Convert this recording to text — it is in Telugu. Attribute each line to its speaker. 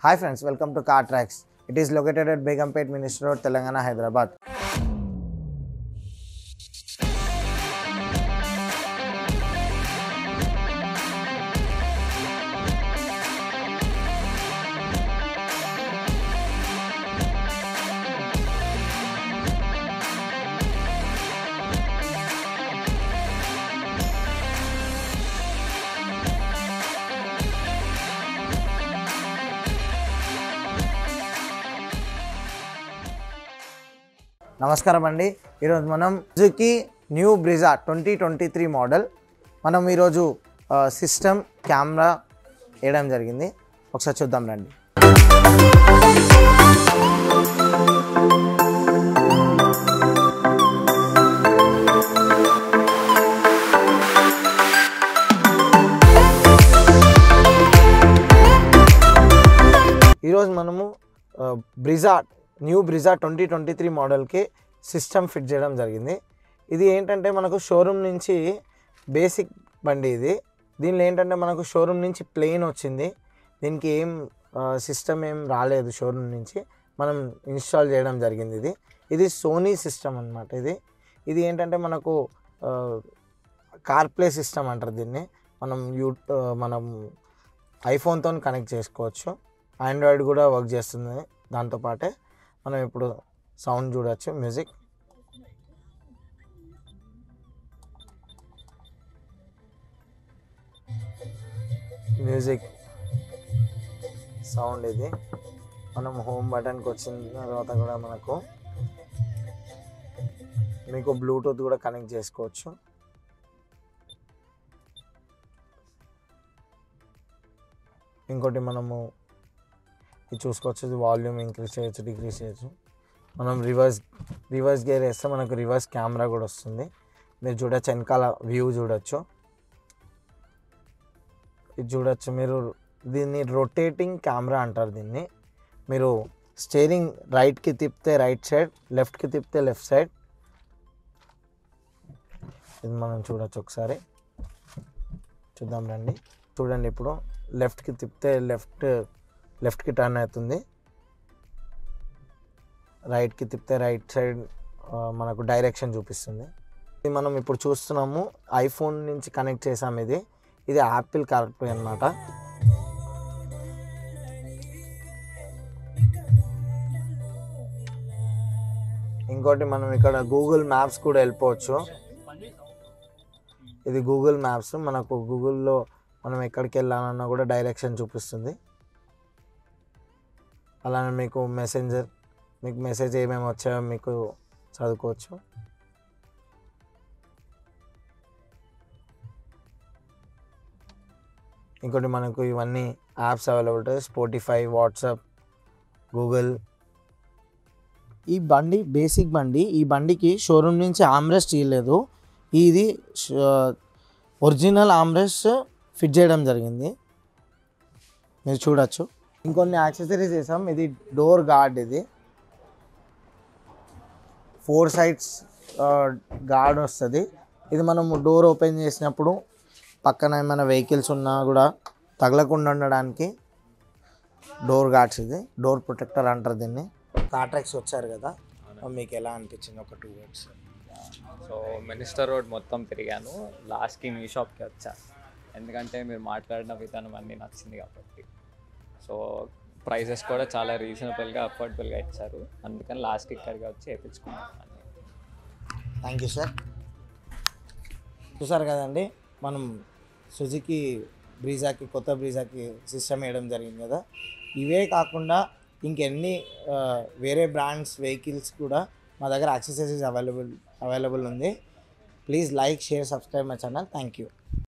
Speaker 1: Hi friends, welcome to Car Tracks. It is located at Begumpet Ministry Road, Telangana, Hyderabad. నమస్కారం అండి ఈరోజు మనం Suzuki new Brezza twenty twenty three model మనం ఈరోజు సిస్టమ్ కెమెరా వేయడం జరిగింది ఒకసారి చూద్దాం రండి ఈరోజు మనము ఆ, Brezza new Brezza twenty twenty three మోడల్కి సిస్టమ్ ఫిట్ చేయడం జరిగింది ఇది ఏంటంటే మనకు షోరూమ్ నుంచి బేసిక్ బండి ఇది దీనిలో ఏంటంటే మనకు షోరూమ్ నుంచి ప్లెయిన్ వచ్చింది దీనికి ఏం సిస్టమ్ ఏం రాలేదు షోరూమ్ నుంచి మనం ఇన్స్టాల్ చేయడం జరిగింది ఇది ఇది సోనీ సిస్టమ్ అన్నమాట ఇది ఇది ఏంటంటే మనకు కార్ ప్లే సిస్టమ్ అంటారు దీన్ని మనం యూ మనం ఐఫోన్తో కనెక్ట్ చేసుకోవచ్చు ఆండ్రాయిడ్ కూడా వర్క్ చేస్తుంది దాంతోపాటే మనం ఇప్పుడు సౌండ్ చూడొచ్చు మ్యూజిక్ మ్యూజిక్ సౌండ్ ఇది మనం హోమ్ బటన్కి వచ్చిన తర్వాత కూడా మనకు మీకు బ్లూటూత్ కూడా కనెక్ట్ చేసుకోవచ్చు ఇంకోటి మనము ఇది చూసుకోవచ్చు ఇది వాల్యూమ్ ఇంక్రీజ్ చేయొచ్చు డిక్రీజ్ చేయొచ్చు మనం రివర్స్ రివర్స్ గేర్ వేస్తే మనకు రివర్స్ కెమెరా కూడా వస్తుంది మీరు చూడొచ్చు వెనకాల వ్యూ చూడొచ్చు ఇది చూడొచ్చు మీరు దీన్ని రొటేటింగ్ కెమెరా అంటారు దీన్ని మీరు స్టీరింగ్ రైట్కి తిప్పితే రైట్ సైడ్ లెఫ్ట్కి తిప్పితే లెఫ్ట్ సైడ్ ఇది మనం చూడొచ్చు ఒకసారి చూద్దాం రండి చూడండి ఇప్పుడు లెఫ్ట్కి తిప్పితే లెఫ్ట్ లెఫ్ట్కి టర్న్ అవుతుంది రైట్కి తిప్పితే రైట్ సైడ్ ఆ, మనకు డైరెక్షన్ చూపిస్తుంది ఇది మనం ఇప్పుడు చూస్తున్నాము ఐఫోన్ నుంచి కనెక్ట్ చేసాం ఇది ఇది యాపిల్ కార్ప్లే అనమాట ఇంకోటి మనం ఇక్కడ గూగుల్ మ్యాప్స్ కూడా వెళ్ళిపోవచ్చు ఇది గూగుల్ మ్యాప్స్ మనకు గూగుల్లో మనం ఎక్కడికి వెళ్ళాలన్నా కూడా డైరెక్షన్ చూపిస్తుంది అలానే మీకు మెసెంజర్ మీకు మెసేజ్ ఏమేమి వచ్చాయో మీకు చదువుకోవచ్చు ఇంకోటి మనకు ఇవన్నీ యాప్స్ అవైలబుల్ ఉంటాయి స్పోటిఫై వాట్సాప్ గూగుల్ ఈ బండి బేసిక్ బండి ఈ బండికి షోరూమ్ నుంచి ఆమ్రెస్ట్ ఇవ్వలేదు ఇది ఒరిజినల్ ఆమ్రెస్ట్ ఫిట్ చేయడం జరిగింది మీరు చూడొచ్చు ఇంకొన్ని యాక్సెసరీస్ వేసాం ఇది డోర్ గార్డ్ ఇది ఫోర్ సైడ్స్ గార్డ్ వస్తుంది ఇది మనం డోర్ ఓపెన్ చేసినప్పుడు పక్కన ఏమైనా వెహికల్స్ ఉన్నా కూడా తగలకుండా ఉండడానికి డోర్ గార్డ్స్ ఇది డోర్ ప్రొటెక్టర్ అంటారు దీన్ని కాట్రాక్స్ వచ్చారు కదా మీకు ఎలా అనిపించింది ఒక two words
Speaker 2: so minister road మొత్తం తిరిగాను లాస్ట్కి మీ షాప్కి వచ్చా ఎందుకంటే మీరు మాట్లాడిన విధానం అన్నీ నచ్చింది కాబట్టి సో ప్రైసెస్ కూడా చాలా రీజనబుల్గా అఫోర్డబుల్గా ఇచ్చారు అందుకని లాస్ట్కి ఇక్కడికి వచ్చి వేయించుకున్నాను అన్నీ
Speaker 1: థ్యాంక్ యూ సార్ చూసారు కదండి మనం సుజుకి బ్రీజాకి కొత్త బ్రీజాకి సిస్టమ్ వేయడం జరిగింది కదా ఇవే కాకుండా ఇంకెన్ని ఆ, వేరే బ్రాండ్స్ వెహికల్స్ కూడా మా దగ్గర యాక్సెసరీస్ అవైలబుల్ అవైలబుల్ ఉంది please like share subscribe my channel thank you